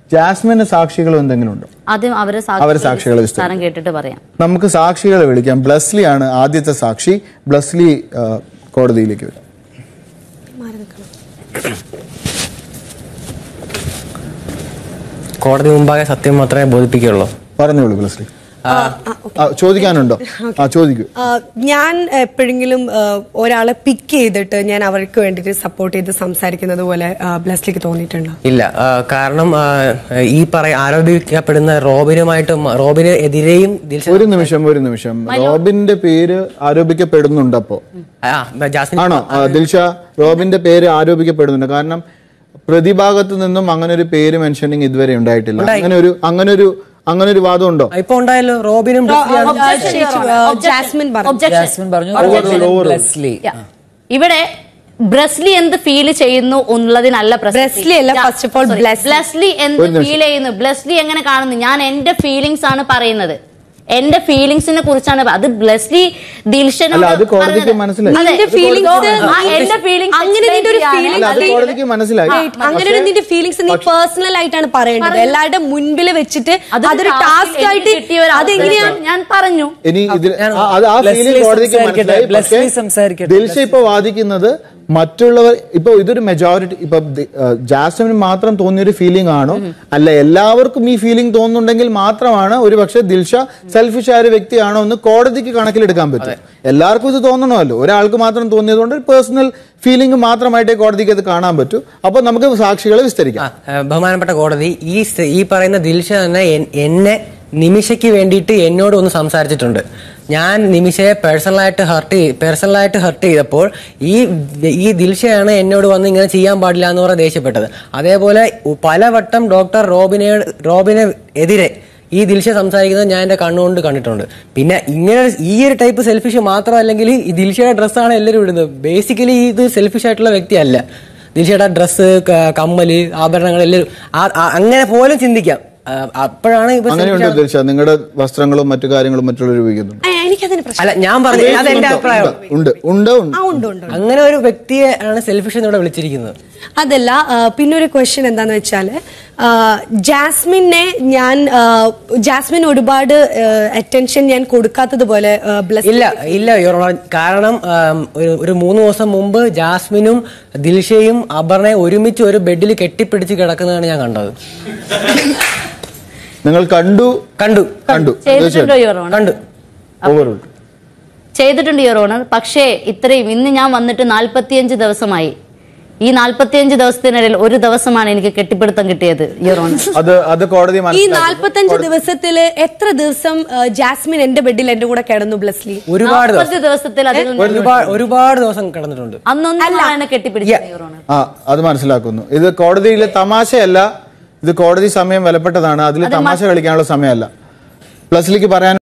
ജാസ്മിന് സാക്ഷികളും എന്തെങ്കിലും ഉണ്ടോ ആദ്യം അവരെ അവരെ സാക്ഷികളെ വിസ്തരിക്കും. സ്ഥലം കേട്ടിട്ട് പറയാം നമുക്ക് സാക്ഷികളെ വിളിക്കാം ബ്ലസ്ലി ആണ് ആദ്യത്തെ സാക്ഷി ബ്ലസ്ലി ആ, കോടതിയിലേക്ക് വരും കോടതി മുമ്പാകെ സത്യം മാത്രമേ ബോധിപ്പിക്കുകയുള്ളൂ പറഞ്ഞോളൂ ബ്ലസ്ലി ആ, ചോദിക്കാനുണ്ടോ ആ ചോദിക്കൂ ആ, ഞാൻ എപ്പോഴെങ്കിലും ആ, ഒരാളെ പിക്ക് ചെയ്തിട്ട് ഞാൻ അവർക്ക് വേണ്ടിയിട്ട് സപ്പോർട്ട് ചെയ്ത് സംസാരിക്കുന്നത് പോലെ ആ, ബ്ലസ്ലിക്ക് തോന്നിയിട്ടുണ്ടോ ഇല്ല ആ, കാരണം ആ, ഈ പറയ ആരോപിക്കപ്പെടുന്ന റോബിനുമായിട്ടും റോബിന് എതിരെയും ദിൽഷ ഒരു നിമിഷം ഒരു നിമിഷം റോബിന്റെ പേര് ആരോപിക്കപ്പെടുന്നുണ്ട് അപ്പോ ആ, ജാസ്മിൻ ആണോ ആ, ദിൽഷ റോബിന്റെ പേര് ആരോപിക്കപ്പെടുന്നുണ്ട് കാരണം പ്രതിഭാഗത്ത് നിന്നും അങ്ങനെ ഒരു പേര് മെൻഷനിങ് ഇതുവരെ ഉണ്ടായിട്ടില്ല അങ്ങനെ ഒരു അങ്ങനെ ഒരു അങ്ങനെ ഒരു വാദം ഉണ്ടോ ഇപ്പൊ ഉണ്ടായല്ലോ റോബിനും ബ്ലസ്ലിയാണ്. ജാസ്മിൻ പറഞ്ഞു Objection. ജാസ്മിൻ പറഞ്ഞു Objection. ലെസ്ലി Yeah. ഇവിടെ ബ്രസ്ലി എന്ത് ഫീൽ ചെയ്യുന്നു എന്നുള്ളതിനല്ല പ്രസക്തി. ബ്രസ്ലി അല്ല, Yeah, first of all, sorry. Blesslee. Blesslee എന്ത് ഒരു നിമിഷം. ഫീൽ ചെയ്യുന്നു ബ്ലസ്ലി എങ്ങനെ കാണുന്നു ഞാൻ എന്റെ ഫീലിങ്സ് ആണ് പറയുന്നത് എന്റെ ഫീലിങ്സിനെ കുറിച്ചാണ് പ- അത് ബ്ലസ്ലി ദിൽഷനോട് അല്ല, അത് കോടതിക്ക് പറഞ്ഞത്. മനസ്സിലായി. അതെ. നിന്റെ feelings ആ, എന്റെ feelings അങ്ങനെ നിന്റെ ഒരു explain feelings അല്ല അത് ചെയ്യാൻ- കോടതിക്ക് മനസ്സിലായി Wait, അങ്ങനെ ഒരു നിന്റെ ഫീലിങ്സ് നീ പേഴ്സണൽ ആയിട്ടാണ് പറയേണ്ടത് എല്ലാവരുടെ മുൻപിൽ വെച്ചിട്ട് അതൊരു അതൊരു task ടാസ്ക് എനിക്ക് ആയിട്ട് കിട്ടിയ ഒരു അതെങ്ങനെയാണ് അവസരം. ഞാൻ പറഞ്ഞു ഇനി ഇതിൽ ഞാൻ- ആ- അത് ആ ബ്ലസ്ലി ഫീലിംഗ് കോടതിക്ക് സംസാരിക്കട്ടെ, മനസ്സിലായി ബ്ലസ്ലി പക്ഷേ സംസാരിക്കട്ടെ, ദിൽഷ ഇപ്പൊ വാദിക്കുന്നത് മറ്റുള്ളവർ ഇപ്പൊ ഇതൊരു മെജോറിറ്റി ഇപ്പൊ ദി- ആ, ജാസ്മിന് മാത്രം തോന്നിയൊരു ഫീലിംഗ് ആണോ അല്ല എല്ലാവർക്കും ഈ ഫീലിംഗ് തോന്നുന്നുണ്ടെങ്കിൽ മാത്രമാണ് ഒരു പക്ഷെ ദിൽഷ സെൽഫിഷ് ആയ ഒരു വ്യക്തിയാണോ എന്ന് കോടതിക്ക് കണക്കിലെടുക്കാൻ പറ്റും എല്ലാവർക്കും ഇത് തോന്നണമല്ലോ ഒരാൾക്ക് മാത്രം തോന്നിയതുകൊണ്ട് പേഴ്സണൽ ഫീലിംഗ് മാത്രമായിട്ടേ കോടതിക്ക് അത് കാണാൻ പറ്റൂ അപ്പൊ നമുക്ക് സാക്ഷികളെ വിസ്തരിക്കാം ആ, ആ, ബഹുമാനപ്പെട്ട കോടതി ഈ സ്- ഈ പറയുന്ന ദിൽഷ തന്നെ എൻ- എന്നെ നിമിഷയ്ക്ക് വേണ്ടിയിട്ട് എന്നോട് ഒന്ന് സംസാരിച്ചിട്ടുണ്ട് ഞാൻ നിമിഷയെ പേഴ്സണലായിട്ട് ഹർട്ട് പേഴ്സണലായിട്ട് ഹർട്ട് ചെയ്തപ്പോൾ ഈ ഈ ദിൽഷയാണ് എന്നോട് വന്ന് ഇങ്ങനെ ചെയ്യാൻ പാടില്ല എന്ന് പറഞ്ഞ് ദേഷ്യപ്പെട്ടത് അതേപോലെ ഉ- പലവട്ടം ഡോക്ടർ റോബിനെ റോബിനെ എതിരെ ഈ ദിൽഷ സംസാരിക്കുന്നത് ഞാൻ എൻ്റെ കണ്ണുകൊണ്ട് കണ്ടിട്ടുണ്ട് പിന്നെ ഇങ്ങനെ ഒരു- ഈ ഒരു ടൈപ്പ് സെൽഫിഷ് മാത്രമല്ലെങ്കിൽ ഈ ദിൽഷയുടെ ഡ്രസ്സാണ് എല്ലാവരും ഇടുന്നത് ബേസിക്കലി ഇത് സെൽഫിഷ് ആയിട്ടുള്ള വ്യക്തിയല്ല ദിൽഷയുടെ ഡ്രസ്സ് കമ്മല് ആഭരണങ്ങൾ എല്ലാവരും ആ- ആ- അങ്ങനെ പോലും ചിന്തിക്കാം ആ, അപ്പോഴാണ് ഇപ്പൊ അങ്ങനെയുണ്ടോ selfish ദിൽഷ നിങ്ങളുടെ വസ്ത്രങ്ങളും മറ്റു കാര്യങ്ങളും മറ്റുള്ളവർ ഉപയോഗിക്കുന്നുണ്ട് ആ, എനിക്കതിന് പ്രശ്നം അല്ല ഞാൻ പറഞ്ഞു അത് എന്റെ അഭിപ്രായം ഉണ്ട് ഉണ്ട് ഉണ്ട് ആ ഉണ്ട് ഉണ്ട് അങ്ങനെ ഒരു വ്യക്തിയെ ആണ് സെൽഫിഷ് എന്നിവിടെ വിളിച്ചിരിക്കുന്നത് അതല്ല ആ, പിന്നെ ഒരു ക്വസ്റ്റ്യൻ എന്താന്ന് വെച്ചാല് ആ, ജാസ്മിനെ ഞാൻ ആ, ജാസ്മിൻ ഒരുപാട് അറ്റൻഷൻ ഞാൻ കൊടുക്കാത്തത് പോലെ ആ, ബ്ലസ് ഇല്ല ഇല്ല യുവർ ഓണർ. കാരണം ആം, ഒരു- ഒരു മൂന്ന് ദിവസം മുമ്പ് ജാസ്മിനും ദിൽഷയും അപർണയെ ഒരുമിച്ച് ഒരു ബെഡിൽ കെട്ടിപ്പിടിച്ച് കിടക്കുന്നതാണ് ഞാൻ കണ്ടത് നിങ്ങൾ കണ്ടു കണ്ടു കണ്ടു ചെയ്തിട്ടുണ്ടോ യുവർ ഓണർ കണ്ടു ഓവറോൾ ചെയ്തിട്ടുണ്ട് യുവർ ഓണർ പക്ഷേ ഇത്രയും ഇന്ന് ഞാൻ വന്നിട്ട് നാൽപ്പത്തിയഞ്ച് ദിവസമായി ഈ നാൽപ്പത്തിയഞ്ച് ദിവസത്തിനിടയിൽ ഒരു ദിവസമാണ് എനിക്ക് കെട്ടിപ്പിടുത്തം കിട്ടിയത് യുവർ ഓണർ അത് അത് കോടതി ഈ മനസ്സിലാക്കി. നാല്പത്തഞ്ച് ദിവസത്തില് എത്ര ദിവസം ആ, ജാസ്മിൻ എന്റെ ബെഡിൽ എന്റെ കൂടെ കിടന്നു ബ്ലസ്ലി ഒരുപാട് ദിവസം നാൽപ്പത് ദിവസത്തിൽ അതിൽ നിന്ന് ഒരുപാട് ഒരുപാട് ദിവസം കിടന്നിട്ടുണ്ട് അന്നൊന്നും എന്നെ കെട്ടിപ്പിടിച്ചത് യുവർ ഓണർ ആ അത് മനസ്സിലാക്കുന്നു ഇത് കോടതിയിലെ തമാശയല്ല ഇത് കോടതി സമയം വിലപ്പെട്ടതാണ് അതിൽ തമാശ കളിക്കാനുള്ള സമയമല്ല പ്ലസ്ലിക്ക് പറയാൻ